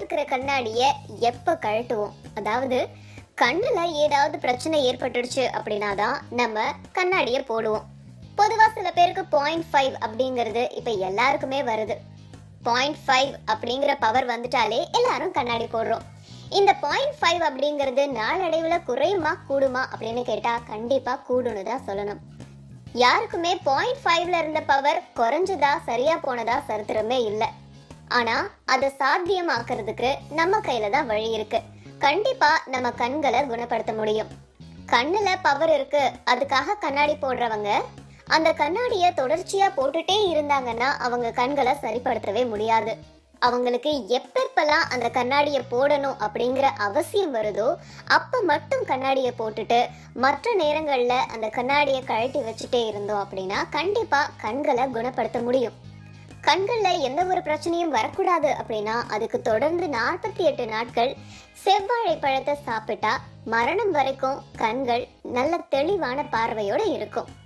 இருக்கிற கண்ணாடிய எப்ப கழட்டுவோம் அதாவது கண்ணுல ஏதாவது பிரச்சனை ஏற்பட்டுடுச்சு அப்படின்னா தான் நம்ம கண்ணாடிய போடுவோம் பொதுவா சில பேருக்கு பாயிண்ட் ஃபைவ் அப்படிங்கிறது இப்ப எல்லாருக்குமே வருது பாயிண்ட் ஃபைவ் அப்படிங்கிற பவர் வந்துட்டாலே எல்லாரும் கண்ணாடி போடுறோம் இந்த பாயிண்ட் ஃபைவ் அப்படிங்கிறது நாளடைவுல குறையுமா கூடுமா அப்படின்னு கேட்டா கண்டிப்பா கூடுன்னு தான் சொல்லணும் யாருக்குமே பாயிண்ட் ஃபைவ்ல இருந்த பவர் குறைஞ்சதா சரியா போனதா சரித்திரமே இல்லை ஆனா அதை சாத்தியமாக்குறதுக்கு நம்ம கையில தான் வழி இருக்கு கண்டிப்பா நம்ம கண்களை குணப்படுத்த முடியும் கண்ணுல பவர் இருக்கு அதுக்காக கண்ணாடி போடுறவங்க அந்த கண்ணாடிய தொடர்ச்சியா போட்டுட்டே இருந்தாங்கன்னா அவங்க கண்களை சரிப்படுத்தவே முடியாது அவங்களுக்கு எப்பெப்பெல்லாம் அந்த கண்ணாடியை போடணும் அப்படிங்கிற அவசியம் வருதோ அப்ப மட்டும் கண்ணாடியை போட்டுட்டு மற்ற நேரங்கள்ல அந்த கண்ணாடியை கழட்டி வச்சுட்டே இருந்தோம் அப்படின்னா கண்டிப்பா கண்களை குணப்படுத்த முடியும் கண்கள்ல எந்த ஒரு பிரச்சனையும் வரக்கூடாது அப்படின்னா அதுக்கு தொடர்ந்து நாற்பத்தி எட்டு நாட்கள் செவ்வாழை பழத்தை சாப்பிட்டா மரணம் வரைக்கும் கண்கள் நல்ல தெளிவான பார்வையோட இருக்கும்